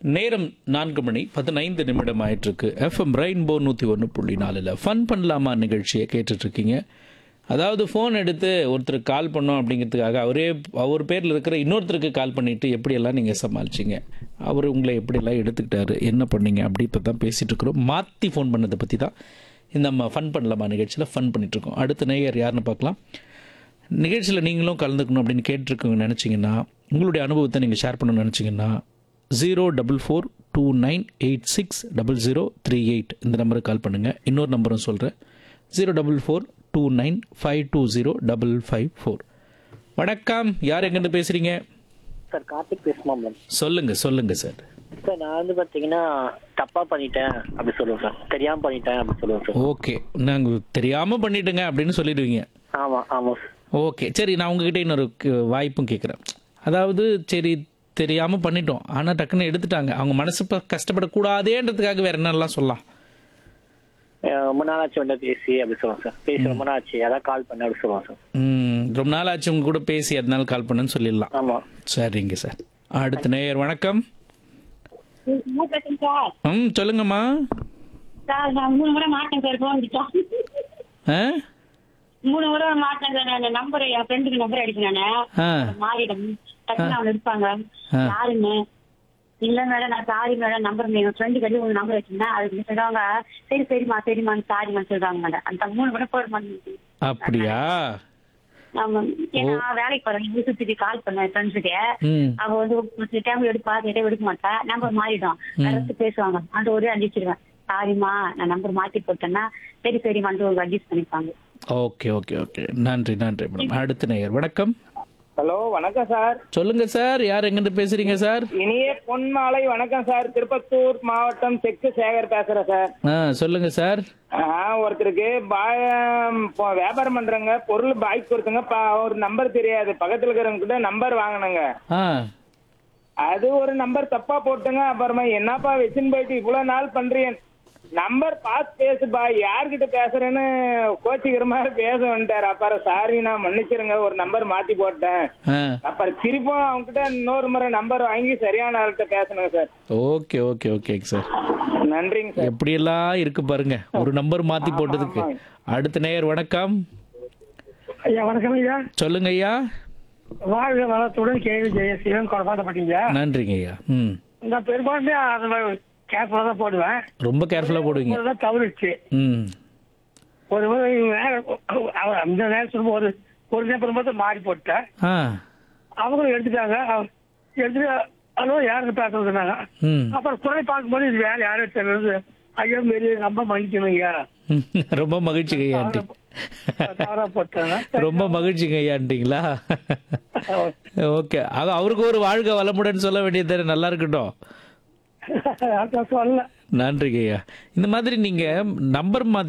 நேரம் நான்கு மணி பதினைந்து நிமிடம் ஆயிட்டிருக்கு எஃப்எம் ரெயின்போ நூற்றி ஒன்று புள்ளி நாலில் ஃபன் பண்ணலாமா நிகழ்ச்சியை கேட்டுட்ருக்கீங்க அதாவது ஃபோன் எடுத்து ஒருத்தருக்கு கால் பண்ணோம் அப்படிங்கிறதுக்காக அவரே அவர் பேரில் இருக்கிற இன்னொருத்தருக்கு கால் பண்ணிவிட்டு எப்படியெல்லாம் நீங்கள் சமாளிச்சிங்க அவர் உங்களை எப்படியெல்லாம் எடுத்துக்கிட்டாரு என்ன பண்ணீங்க அப்படி இப்போ தான் பேசிகிட்டு இருக்கிறோம் மாற்றி ஃபோன் பண்ணதை பற்றி தான் இந்த நம்ம ஃபன் பண்ணலாமா நிகழ்ச்சியில் ஃபன் பண்ணிகிட்ருக்கோம் அடுத்த நேயர் யாருன்னு பார்க்கலாம் நிகழ்ச்சியில் நீங்களும் கலந்துக்கணும் அப்படின்னு கேட்டிருக்கோங்க நினச்சிங்கன்னா உங்களுடைய அனுபவத்தை நீங்கள் ஷேர் பண்ணணும்னு நினச்சிங்கன்னா zero double four two nine eight six double zero three eight இந்த நம்பருக்கு கால் பண்ணுங்கள் இன்னொரு நம்பரும் சொல்கிறேன் zero double four two nine five two zero double five four வணக்கம் யார் எங்கேருந்து பேசுகிறீங்க சார் கார்த்திக் பேசுமா மேம் சொல்லுங்கள் சொல்லுங்கள் சார் சார் நான் வந்து பார்த்தீங்கன்னா தப்பா பண்ணிட்டேன் அப்படி சொல்லுவேன் சார் தெரியாம பண்ணிட்டேன் அப்படி சொல்லுவேன் சார் ஓகே நாங்கள் தெரியாமல் பண்ணிட்டேங்க அப்படின்னு சொல்லிடுவீங்க ஆமா ஆமா சார் ஓகே சரி நான் உங்ககிட்ட இன்னொரு க- வாய்ப்பும் கேட்குறேன் அதாவது சரி தெரியாமல் பண்ணிட்டோம் ஆனால் டக்குன்னு எடுத்துட்டாங்க அவங்க மனசு இப்போ கஷ்டப்படக்கூடாதேன்றதுக்காக வேற என்னெல்லாம் சொல்லலாம் அஹ் ரொம்ப நாள் ஆச்சு வந்து பேசி அப்படி சொல்லுவேன் சார் பேசி ரொம்ப நாள் ஆச்சு அதான் கால் பண்ண அப்படி சொல்லுவேன் சார் ம், ரொம்ப நாள் ஆச்சு உங்க கூட பேசி அதனால கால் பண்ணுன்னு சொல்லிடலாம் ஆமா சரிங்க சார் அடுத்த நேயர் வணக்கம் என்ன பிரச்சனை சார் ம் சொல்லுங்கம்மா சார் நான் மூணு முறை மாட்டேன் சார் போன் அடிச்சோம் ஆ மூணு முறை மாட்டேன் சார் நான் நம்பர் என் ஃப்ரெண்டுக்கு நம்பர் அடிக்கிறேன் ஆ மாறிடும் டக்குனு அவங்க இருப்பாங்க ஆ. யாருன்னு இல்ல மேடம் நான் சாரி மேடம் நம்பர் என் ஃப்ரெண்டு கட்டி உங்க நம்பர் வச்சிருந்தேன் அதுக்கு சொல்லுவாங்க சரி சரிம்மா சரிம்மா சாரிம்மா சொல்றாங்க மேடம் அந்த மூணு முறை போட மாட்டேங்குது அப்படியா ஆமா ஏன்னா வேலைக்கு போறேன் யூசுக்கு கால் பண்ணேன் ஃப்ரெண்ட்ஸுக்கு ம் அவ வந்து ஒரு டைம் எடுப்பா கேட்டே எடுக்க மாட்டா நம்பர் மாறிடும் அடுத்து பேசுவாங்க அந்த ஒரே அடிச்சிருவேன் சாரிம்மா நான் நம்பர் மாத்தி போட்டேன்னா சரி சரிம்மான்ட்டு ஒரு அட்ஜஸ்ட் பண்ணிப்பாங்க ஓகே ஓகே ஓகே நன்றி நன்றி மேடம் அடுத்த நேயர் வணக்கம் ஹலோ வணக்கம் சார் சொல்லுங்க சார் யார் எங்கேருந்து பேசுறீங்க சார் இனிய பொன்மாலை வணக்கம் சார் திருப்பத்தூர் மாவட்டம் செக்கு சேகர் பேசுறேன் சார் ஆ சொல்லுங்க சார் ஆ, ஒருத்தருக்கு பாயம் இப்போ வியாபாரம் பண்றேங்க பொருள் பாய்க்கு கொடுத்துங்க ப- ஒரு நம்பர் தெரியாது பக்கத்துல இருக்கிறவங்க கிட்ட நம்பர் வாங்கினங்க ஆ அது ஒரு நம்பர் தப்பா போட்டுங்க அப்புறமா என்னப்பா வச்சுன்னு போயிட்டு இவ்வளவு நாள் பண்றீங்க நம்பர் பார்த்து பேசுப்பா யார்கிட்ட பேசுறேன்னு கோச்சிக்கிற மாதிரி பேச வந்துட்டாரு அப்புறம் சாரி நான் மன்னிச்சிருங்க ஒரு நம்பர் மாத்தி போட்டேன் ஆ அப்புறம் திருப்பும் அவங்க கிட்ட இன்னொரு முறை நம்பர் வாங்கி சரியான ஆள்கிட்ட பேசணுங்க சார் ஓகே ஓகே ஓகேங்க சார் நன்றிங்க சார் எப்படியெல்லாம் இருக்கு பாருங்க ஒரு நம்பர் மாத்தி போட்டதுக்கு அடுத்த நேயர் வணக்கம் ஐயா வணக்கம் ஐயா சொல்லுங்க ஐயா வாழ்க வளத்துடன் கேள்வி ஜெய சிவன் கொடப்பாட்டப்பட்டீங்க நன்றிங்க ஐயா ம் நான் பெரும்பாலுமே அந்த கேர்ஃபுல்லாக தான் போடுவேன் ரொம்ப கேர்ஃபுல்லா போடுவீங்க ஒரு தான் தவறுச்சு ம் ஒரு முறை நேரம் அவர் அந்த நேரம் சொல்லும்போது ஒரு ஒரு நேரம் மட்டும் மாறி போட்டேன் ஆ அவங்களும் எடுத்துட்டாங்க அவங்க எடுத்துட்டு ஹலோ யாருக்கு பேசுறதுனாங்க ம் அப்புறம் குறை பார்க்கும்போது இது வேற யாரும் தெரியுது ஐயோ மாரி ரொம்ப மன்னிக்கணும் ஐயா ரொம்ப மகிழ்ச்சிங்க ஐயா ஆண்டி தவறா போட்டாங்க ரொம்ப மகிழ்ச்சிங்க ஐயான்ட்டிங்களா ஓகே அது அவருக்கு ஒரு வாழ்க வளமுடன் சொல்ல வேண்டியது நல்லா இருக்கட்டும் அதான் சொல்லல நன்றிங்க ஐயா இந்த மாதிரி நீங்க நம்பர்